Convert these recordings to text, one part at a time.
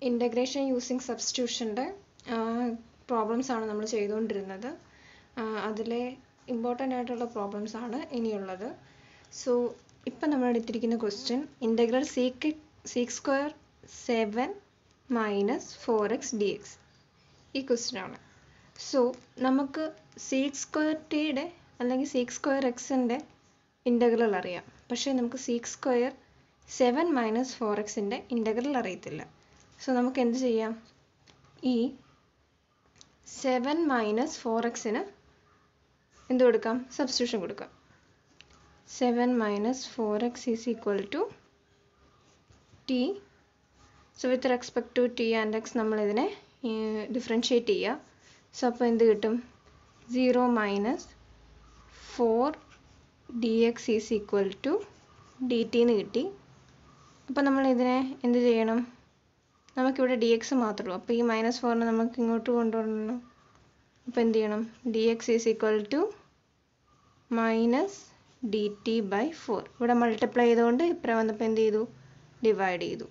integration using സബ്സ്റ്റിറ്റ്യൂഷൻ്റെ problems ആണ് നമ്മൾ ചെയ്തുകൊണ്ടിരുന്നത് അതിലെ ഇമ്പോർട്ടൻ്റ് ആയിട്ടുള്ള പ്രോബ്ലംസ് ആണ് ഇനിയുള്ളത് സോ ഇപ്പം നമ്മൾ എടുത്തിരിക്കുന്ന question integral sec sec square seven minus four x d x ഈ ക്വസ്റ്റ്യൻ ആണ് സോ നമുക്ക് സീക്ക് സ്ക്വയർ ടിയുടെ അല്ലെങ്കിൽ സീക്ക് സ്ക്വയർ എക്സിൻ്റെ ഇൻ്റഗ്രൽ അറിയാം പക്ഷേ നമുക്ക് sec square seven minus four എക്സിൻ്റെ ഇൻ്റഗ്രൽ അറിയത്തില്ല സോ നമുക്ക് എന്ത് ചെയ്യാം ഈ സെവൻ മൈനസ് ഫോർ എക്സിന് എന്ത് കൊടുക്കാം സബ്സ്റ്റിറ്റ്യൂഷൻ കൊടുക്കാം seven minus four x is equal to t so with respect to t and x നമ്മളിതിനെ ഡിഫറൻഷ്യേറ്റ് ചെയ്യുക സോ അപ്പോൾ എന്ത് കിട്ടും zero minus four d x is equal to d t എന്ന് കിട്ടി അപ്പോൾ നമ്മൾ ഇതിനെ എന്ത് ചെയ്യണം നമുക്കിവിടെ ഡി എക്സ് മാത്രമേ ഉള്ളൂ അപ്പോൾ ഈ മൈനസ് ഫോറിനെ നമുക്ക് ഇങ്ങോട്ട് കൊണ്ടുവരണം അപ്പോൾ എന്ത് ചെയ്യണം d x is equal to minus d t by four ഇവിടെ മൾട്ടിപ്ലൈ ചെയ്തുകൊണ്ട് ഇപ്പുറം വന്നപ്പോൾ എന്ത് ചെയ്തു ഡിവൈഡ് ചെയ്തു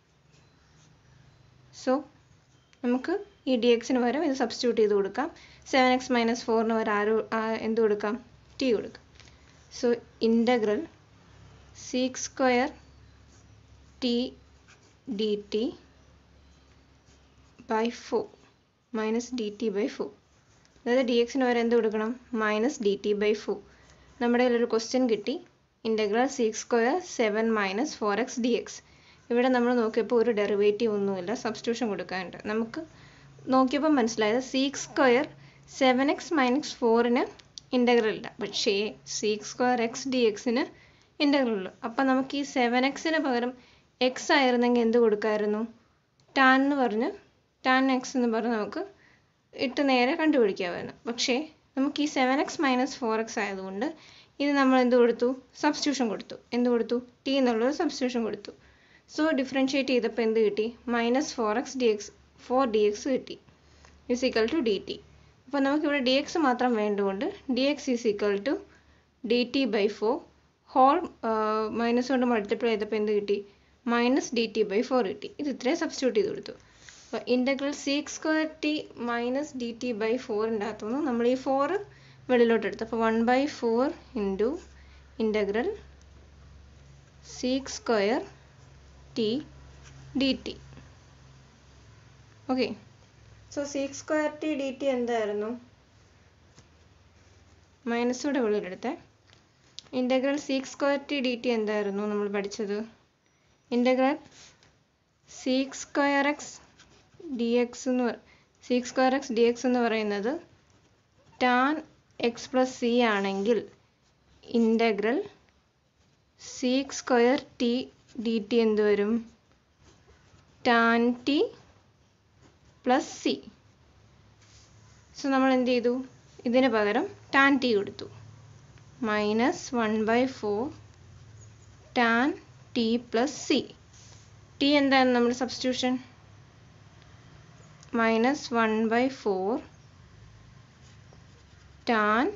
സോ നമുക്ക് ഈ ഡി എക്സിന് പകരം ഇത് സബ്സ്റ്റിറ്റ്യൂട്ട് ചെയ്ത് കൊടുക്കാം സെവൻ എക്സ് മൈനസ് ഫോറിന് പകരം ആരോ എന്ത് കൊടുക്കാം ടി കൊടുക്കാം so integral sec square t d t by four minus d t by four അതായത് ഡി എക്സിന് വരെ എന്ത് കൊടുക്കണം minus d t by four നമ്മുടെ കയ്യിലൊരു ക്വസ്റ്റ്യൻ കിട്ടി integral sec square seven minus four x d x ഇവിടെ നമ്മൾ നോക്കിയപ്പോൾ ഒരു ഡെറിവേറ്റീവ് ഒന്നുമില്ല സബ്സ്റ്റിറ്റ്യൂഷൻ കൊടുക്കാനുണ്ട് നമുക്ക് നോക്കിയപ്പോൾ മനസ്സിലായത് sec square seven x minus ഫോറിന് ഇൻ്റഗ്രൽ ഇല്ല പക്ഷേ സിക്സ് സ്ക്വയർ എക്സ് ഡി എക്സിന് ഇൻ്റഗ്രൽ ഉള്ളു അപ്പം നമുക്ക് ഈ സെവൻ എക്സിന് പകരം എക്സ് ആയിരുന്നെങ്കിൽ എന്ത് കൊടുക്കായിരുന്നു ടാൻ എന്ന് പറഞ്ഞ് ടാൻ എക്സ് എന്ന് പറഞ്ഞ് നമുക്ക് ഇട്ട് നേരെ കണ്ടുപിടിക്കാമായിരുന്നു പക്ഷേ നമുക്ക് ഈ seven x minus four x ആയതുകൊണ്ട് ഇത് നമ്മൾ എന്ത് കൊടുത്തു സബ്സ്റ്റിറ്റ്യൂഷൻ കൊടുത്തു എന്ത് കൊടുത്തു ടി എന്നുള്ളത് സബ്സ്റ്റിറ്റ്യൂഷൻ കൊടുത്തു സോ ഡിഫറൻഷ്യേറ്റ് ചെയ്തപ്പോൾ എന്ത് കിട്ടി minus four x d x four d x കിട്ടി is equal to d t അപ്പോൾ നമുക്കിവിടെ ഡി എക്സ് മാത്രം വേണ്ടതുകൊണ്ട് d x is equal to d t by four whole minus കൊണ്ട് മൾട്ടിപ്ലൈ ചെയ്തപ്പോൾ എന്ത് കിട്ടി minus d t by four കിട്ടി ഇത് ഇത്രയും സബ്സ്റ്റിറ്റ്യൂട്ട് ചെയ്ത് കൊടുത്തു അപ്പോൾ integral sec square t minus d t by ഫോറിൻ്റെ അകത്തുനിന്ന് നമ്മൾ ഈ ഫോറ് വെളിയിലോട്ട് എടുത്തു അപ്പോൾ one by four into integral sec square t d t okay so sec square t d t എന്തായിരുന്നു മൈനസോടെ വെളിയിലെടുത്തേ integral sec square t d t എന്തായിരുന്നു നമ്മൾ പഠിച്ചത് integral sec square x d x എന്ന് sec square x d x എന്ന് പറയുന്നത് tan x plus c ആണെങ്കിൽ integral sec square t d t എന്ത് വരും tan t plus c so നമ്മൾ എന്ത് ചെയ്തു ഇതിന് പകരം ടാൻ ടി കൊടുത്തു minus one by four tan t plus c t എന്താണ് നമ്മുടെ substitution minus one by four tan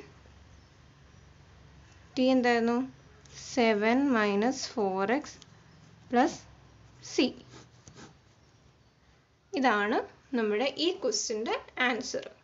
t എന്തായിരുന്നു seven minus four x plus c ഇതാണ് നമ്മുടെ ഈ ക്വസ്റ്റിൻ്റെ ആൻസർ